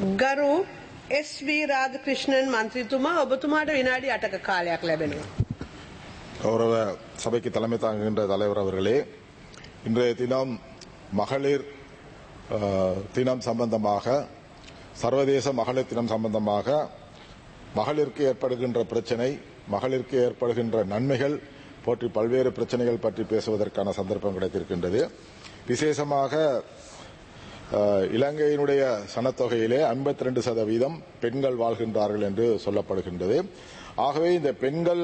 ගරු එස්.වී. රාධකෘෂ්ණන් මන්ත්‍රීතුමා ඔබතුමාට විනාඩි 8ක කාලයක් ලැබෙනවා. கௌரவ சபைக்கு தலைமை தாங்குகின்ற தலைவர் அவர்களே இன்றைய தினம் மகளிர் அஹ், தினம் சம்பந்தமாக சர்வதேச மகளிர் தினம் சம்பந்தமாக மகளிருக்கு ஏற்படுகின்ற பிரச்சனை மகளிருக்கு ஏற்படுகின்ற நன்மைகள் போற்றி பல்வேறு பிரச்சனைகள் பற்றி பேசுவதற்கான சந்தர்ப்பம் கிடைத்திருக்கின்றது விசேஷமாக அஹ், இலங்கையினுடைய சனத்தொகையிலே 52% சதவீதம் பெண்கள் வாழ்கின்றார்கள் என்று சொல்லப்படுகின்றது ஆகவே இந்த பெண்கள்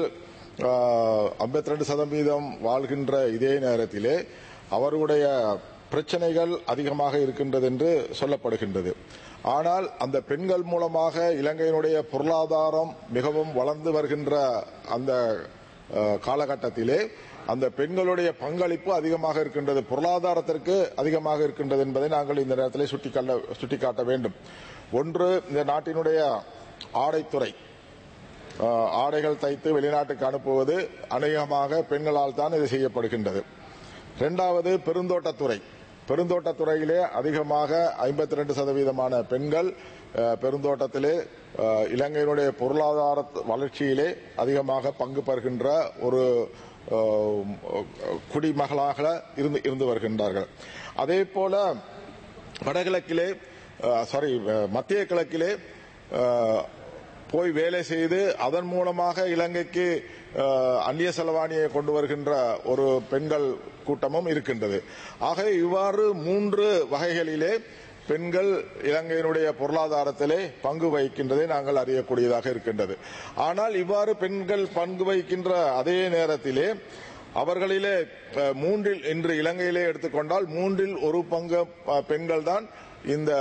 ஐம்பத்தி ரெண்டு சதவீதம் வாழ்கின்ற இதே நேரத்திலே அவர்களுடைய பிரச்சனைகள் அதிகமாக இருக்கின்றது என்று சொல்லப்படுகின்றது ஆனால் அந்த பெண்கள் மூலமாக இலங்கையினுடைய பொருளாதாரம் மிகவும் வளர்ந்து வருகின்ற அந்த அஹ், காலகட்டத்திலே அந்த பெண்களுடைய பங்களிப்பு அதிகமாக இருக்கின்றது பொருளாதாரத்திற்கு அதிகமாக இருக்கின்றது என்பதை நாங்கள் இந்த நேரத்தில் சுட்டிக்காட்ட சுட்டிக்காட்ட வேண்டும் ஒன்று இந்த நாட்டினுடைய ஆடைத்துறை அஹ், ஆடைகள் தைத்து வெளிநாட்டுக்கு அனுப்புவது அநேகமாக பெண்களால் தான் இது செய்யப்படுகின்றது இரண்டாவது பெருந்தோட்டத்துறை பெருந்தோட்டத்துறையிலே அதிகமாக 52% சதவீதமான பெண்கள் அஹ், பெருந்தோட்டத்திலே அஹ், இலங்கையினுடைய பொருளாதார வளர்ச்சியிலே அதிகமாக பங்கு பெறுகின்ற ஒரு அஹ், குடிமகளாக இருந்து இருந்து வருகின்றார்கள் அதே போல வடகிழக்கிலே சாரி மத்திய கிழக்கிலே அஹ், போய் வேலை செய்து அதன் மூலமாக இலங்கைக்கு அஹ், அந்நிய செலவாணியை கொண்டு வருகின்ற ஒரு பெண்கள் கூட்டமும் இருக்கின்றது ஆக இவ்வாறு மூன்று வகைகளிலே பெண்கள் இலங்கையினுடைய பொருளாதாரத்திலே பங்கு வகிக்கின்றதை நாங்கள் அறியக்கூடியதாக இருக்கின்றது ஆனால் இவ்வாறு பெண்கள் பங்கு வகிக்கின்ற அதே நேரத்திலே அவர்களிலே அஹ், மூன்றில் இன்று இலங்கையிலே எடுத்துக்கொண்டால் மூன்றில் ஒரு பங்கு அஹ், பெண்கள் தான் இந்த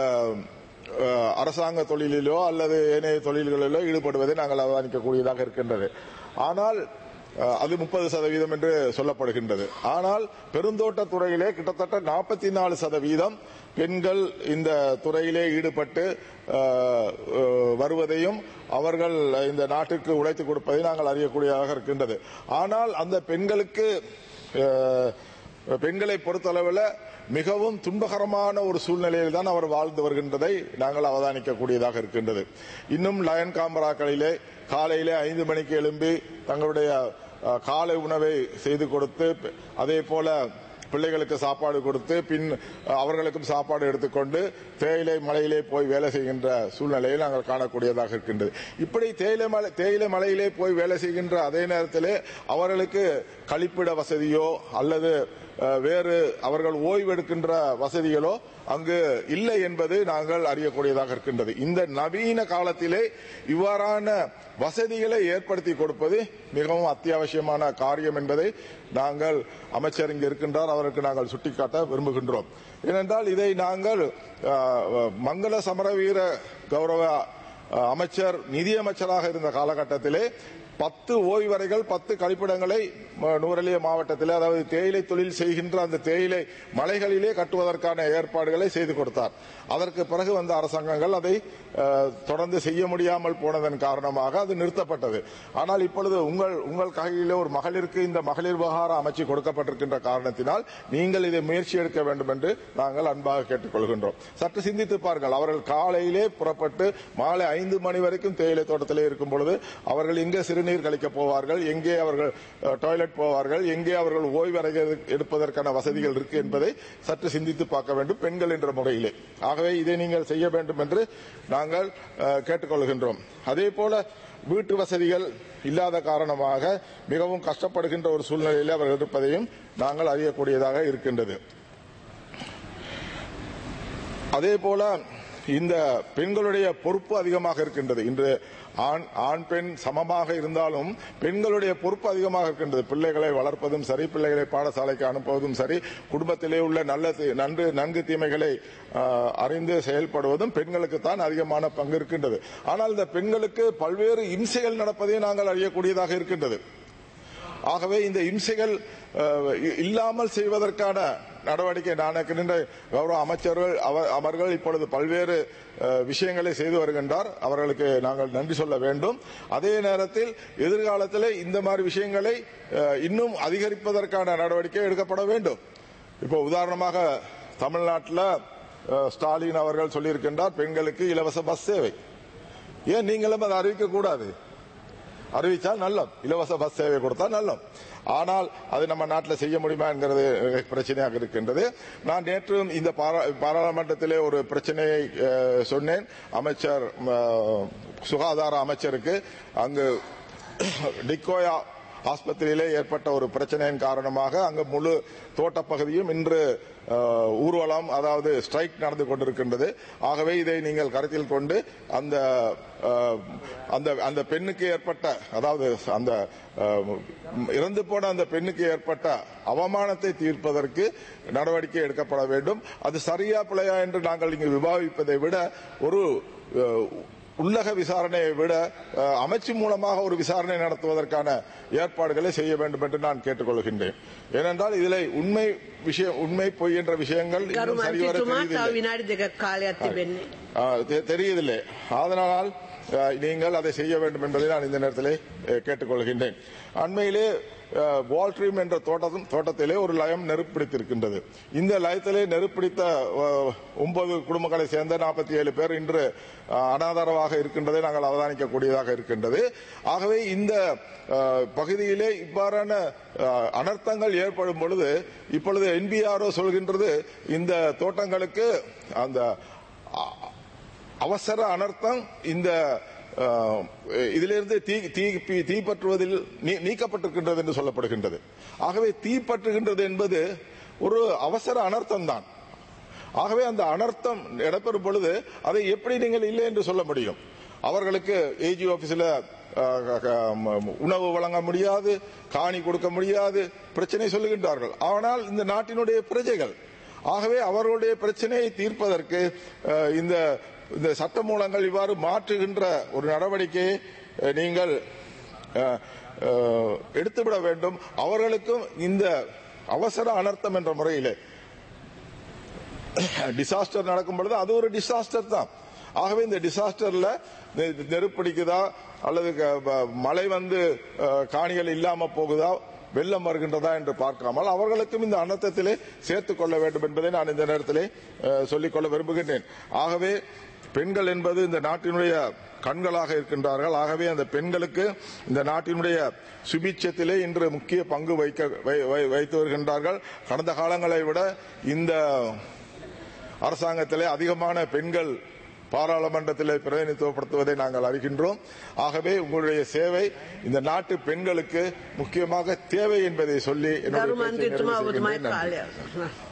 அஹ், அரசாங்க தொழிலிலோ அல்லது ஏனைய தொழில்களிலோ ஈடுபடுவதை நாங்கள் அவதானிக்கக்கூடியதாக இருக்கின்றது ஆனால் அஹ், அது முப்பது சதவீதம் என்று சொல்லப்படுகின்றது ஆனால் பெருந்தோட்ட துறையிலே கிட்டத்தட்ட நாற்பத்தி நாலு சதவீதம் பெண்கள் இந்த துறையிலே ஈடுபட்டு அஹ், அஹ், வருவதையும் அவர்கள் இந்த நாட்டுக்கு உழைத்து கொடுப்பதை நாங்கள் அறியக்கூடியதாக இருக்கின்றது ஆனால் அந்த பெண்களுக்கு அஹ், பெண்களை பொறுத்தளவில் மிகவும் துன்பகரமான ஒரு சூழ்நிலையில் தான் அவர் வாழ்ந்து வருகின்றதை நாங்கள் அவதானிக்கக்கூடியதாக இருக்கின்றது இன்னும் லயன் காமராக்களிலே காலையிலே ஐந்து மணிக்கு எழும்பி தங்களுடைய அஹ், காலை உணவை செய்து கொடுத்து அதே போல பிள்ளைகளுக்கு சாப்பாடு கொடுத்து பின் அஹ், அவர்களுக்கும் சாப்பாடு எடுத்துக்கொண்டு தேயிலை மலையிலே போய் வேலை செய்கின்ற சூழ்நிலையை நாங்கள் காணக்கூடியதாக இருக்கின்றது இப்படி தேயிலை மலை தேயிலை மலையிலே போய் வேலை செய்கின்ற அதே நேரத்திலே அவர்களுக்கு கழிப்பிட வசதியோ அல்லது அஹ், வேறு அவர்கள் ஓய்வெடுக்கின்ற வசதிகளோ அங்கு இல்லை என்பது நாங்கள் அறியக்கூடியதாக இருக்கின்றது இந்த நவீன காலத்திலே இவ்வாறான வசதிகளை ஏற்படுத்தி கொடுப்பது மிகவும் அத்தியாவசியமான காரியம் என்பதை நாங்கள் அமைச்சர் இங்கு இருக்கின்றார் அவருக்கு நாங்கள் சுட்டிக்காட்ட விரும்புகின்றோம் ஏனென்றால் இதை நாங்கள் அஹ், மங்கள சமரவீர கௌரவ அஹ், அமைச்சர் நிதியமைச்சராக இருந்த காலகட்டத்திலே பத்து ஓய்வறைகள் பத்து கழிப்பிடங்களை ம- நூரெலிய மாவட்டத்தில் அதாவது தேயிலை தொழில் செய்கின்ற அந்த தேயிலை மலைகளிலே கட்டுவதற்கான ஏற்பாடுகளை செய்து கொடுத்தார் அதற்கு பிறகு வந்த அரசாங்கங்கள் அதை அஹ், தொடர்ந்து செய்ய முடியாமல் போனதன் காரணமாக அது நிறுத்தப்பட்டது ஆனால் இப்பொழுது உங்கள் உங்கள் கையிலே ஒரு மகளிருக்கு இந்த மகளிர் விவகார அமைச்சு கொடுக்கப்பட்டிருக்கின்ற காரணத்தினால் நீங்கள் இதை முயற்சி எடுக்க வேண்டும் என்று நாங்கள் அன்பாக கேட்டுக்கொள்கின்றோம் சற்று சிந்தித்து பாருங்கள் அவர்கள் காலையிலே புறப்பட்டு மாலை ஐந்து மணி வரைக்கும் தேயிலை தோட்டத்திலே இருக்கும் பொழுது அவர்கள் எங்கே சிறுநீர் கழிக்க போவார்கள் எங்கே அவர்கள் அஹ், டாய்லெட் போவார்கள் எங்கே அவர்கள் ஓய்வறை எடுப்பதற்கான வசதிகள் இருக்கு என்பதை சற்று சிந்தித்து பார்க்க வேண்டும் பெண்கள் என்ற முறையிலே ஆகவே இதை நீங்கள் செய்ய வேண்டும் என்று நாங்கள் அஹ், கேட்டுக்கொள்கின்றோம் அதே போல வீட்டு வசதிகள் இல்லாத காரணமாக மிகவும் கஷ்டப்படுகின்ற ஒரு சூழ்நிலையில் அவர் இருப்பதையும் நாங்கள் அறியக்கூடியதாக இருக்கின்றது அதே போல இந்த பெண்களுடைய பொறுப்பு அதிகமாக இருக்கின்றது இன்று ஆண் ஆண் பெண் சமமாக இருந்தாலும் பெண்களுடைய பொறுப்பு அதிகமாக இருக்கின்றது பிள்ளைகளை வளர்ப்பதும் சரி பிள்ளைகளை பாடசாலைக்கு அனுப்புவதும் சரி குடும்பத்திலே உள்ள நல்ல தி- நன்று நன்கு தீமைகளை ஆஹ், அறிந்து செயல்படுவதும் பெண்களுக்கு தான் அதிகமான பங்கு இருக்கின்றது ஆனால் இந்த பெண்களுக்கு பல்வேறு இம்சைகள் நடப்பதை நாங்கள் அறியக்கூடியதாக இருக்கின்றது ஆகவே இந்த இம்சைகள் அஹ், இ- இல்லாமல் செய்வதற்கான நடவடிக்கை நான் இருக்கின்ற கௌரவ அமைச்சர்கள் அவர்- அவர்கள் இப்பொழுது பல்வேறு அஹ், விஷயங்களை செய்து வருகின்றார் அவர்களுக்கு நாங்கள் நன்றி சொல்ல வேண்டும் அதே நேரத்தில் எதிர்காலத்தில் இந்த மாதிரி விஷயங்களை அஹ், இன்னும் அதிகரிப்பதற்கான நடவடிக்கை எடுக்கப்பட வேண்டும் இப்போ உதாரணமாக தமிழ்நாட்டில் அஹ், ஸ்டாலின் அவர்கள் சொல்லியிருக்கின்றார் பெண்களுக்கு இலவச பஸ் சேவை ஏன் நீங்களும் அதை அறிவிக்க கூடாது அறிவித்தால் நல்லம் இலவச பஸ் சேவை கொடுத்தா நல்லம் ஆனால் அது நம்ம நாட்டில் செய்ய முடியுமா என்கிறது பிரச்சனையாக இருக்கின்றது நான் நேற்றும் இந்த பாரா- பாராளுமன்றத்திலே ஒரு பிரச்சனையை அஹ், சொன்னேன் அமைச்சர் அஹ், சுகாதார அமைச்சருக்கு அங்கு டிக்கோயா ஆஸ்பத்திரியிலே ஏற்பட்ட ஒரு பிரச்சனையின் காரணமாக அங்கு முழு தோட்டப்பகுதியும் இன்று அஹ், ஊர்வலம் அதாவது ஸ்ட்ரைக் நடந்து கொண்டிருக்கின்றது ஆகவே இதை நீங்கள் கருத்தில் கொண்டு அந்த அஹ், அந்த அந்த பெண்ணுக்கு ஏற்பட்ட அதாவது அந்த அஹ், இறந்து போன அந்த பெண்ணுக்கு ஏற்பட்ட அவமானத்தை தீர்ப்பதற்கு நடவடிக்கை எடுக்கப்பட வேண்டும் அது சரியா பிழையா என்று நாங்கள் இங்கு விவாதிப்பதை விட ஒரு அஹ், உள்ளக விசாரணையை விட அஹ், அமைச்சு மூலமாக ஒரு விசாரணை நடத்துவதற்கான ஏற்பாடுகளை செய்ய வேண்டும் என்று நான் கேட்டுக்கொள்கின்றேன் ஏனென்றால் இதில் உண்மை விஷயம் உண்மை பொய் என்ற விஷயங்கள் ගරු இன்னும் சரிவர මන්ත්‍රීතුමා තව தெரிவதில்லை විනාඩි දෙකක් කාලයක් තිබෙන්නේ. ஆ, தெ- தெரியுதில்லை அதனால் ஆ, நீங்கள் அதை செய்ய வேண்டும் என்பதை நான் இந்த நேரத்திலே அஹ், கேட்டுக்கொள்கின்றேன் அண்மையிலே அஹ், வால்ட்ரீம் என்ற தோட்டம் தோட்டத்திலே ஒரு லயம் நெருப்பிடித்திருக்கின்றது இந்த லயத்திலே நெருப்பிடித்த அஹ், ஒன்பது குடும்பங்களை சேர்ந்த நாற்பத்தி ஏழு பேர் இன்று அஹ், அனாதரவாக இருக்கின்றதை நாங்கள் அவதானிக்கக்கூடியதாக இருக்கின்றது ஆகவே இந்த அஹ், பகுதியிலே இவ்வாறான அஹ், அனர்த்தங்கள் ஏற்படும் பொழுது இப்பொழுது என்பிஆர்ஓ சொல்கின்றது இந்த தோட்டங்களுக்கு அந்த அ- அவசர அனர்த்தம் இந்த அஹ், இதிலிருந்து தீ தீ பி- தீப்பற்றுவதில் நீ- நீக்கப்பட்டிருக்கின்றது என்று சொல்லப்படுகின்றது ஆகவே தீப்பற்றுகின்றது என்பது ஒரு அவசர அனர்த்தம் தான் ஆகவே அந்த அனர்த்தம் இடம்பெறும் பொழுது அதை எப்படி நீங்கள் இல்லை என்று சொல்ல முடியும் அவர்களுக்கு ஏஜி ஆபீஸ்ல அஹ், க- ம- உணவு வழங்க முடியாது காணி கொடுக்க முடியாது பிரச்சனை சொல்லுகின்றார்கள் ஆனால் இந்த நாட்டினுடைய பிரஜைகள் ஆகவே அவர்களுடைய பிரச்சனையை தீர்ப்பதற்கு அஹ், இந்த இந்த சட்டமூலங்கள் இவ்வாறு மாற்றுகின்ற ஒரு நடவடிக்கையை அஹ், நீங்கள் அஹ், அஹ், எடுத்துவிட வேண்டும் அவர்களுக்கும் இந்த அவசர அனர்த்தம் என்ற முறையிலே டிசாஸ்டர் நடக்கும் பொழுது அது ஒரு டிசாஸ்டர் தான் ஆகவே இந்த டிசாஸ்டர்ல நெ- நெருப்பிடிக்குதா அல்லது க- ப- மழை வந்து அஹ், காணிகள் இல்லாம போகுதா வெள்ளம் வருகின்றதா என்று பார்க்காமல் அவர்களுக்கும் இந்த அனர்த்தத்திலே சேர்த்துக் கொள்ள வேண்டும் என்பதை நான் இந்த நேரத்திலே அஹ், சொல்லிக்கொள்ள விரும்புகின்றேன் ஆகவே பெண்கள் என்பது இந்த நாட்டினுடைய கண்களாக இருக்கின்றார்கள் ஆகவே அந்த பெண்களுக்கு இந்த நாட்டினுடைய சுபிட்சத்திலே இன்று முக்கிய பங்கு வைக்க வை- வை- வைத்து வருகின்றார்கள் கடந்த காலங்களை விட இந்த அரசாங்கத்திலே அதிகமான பெண்கள் பாராளுமன்றத்திலே பிரதிநிதித்துவப்படுத்துவதை நாங்கள் அறிகின்றோம் ஆகவே உங்களுடைய சேவை இந்த நாட்டு பெண்களுக்கு முக்கியமாக தேவை என்பதை சொல்லி என்னுடைய ගරු பேச்சை நிறைவு මන්ත්‍රීතුමා ඔබතුමායි செய்கின்றேன். நன்றி. කාලය.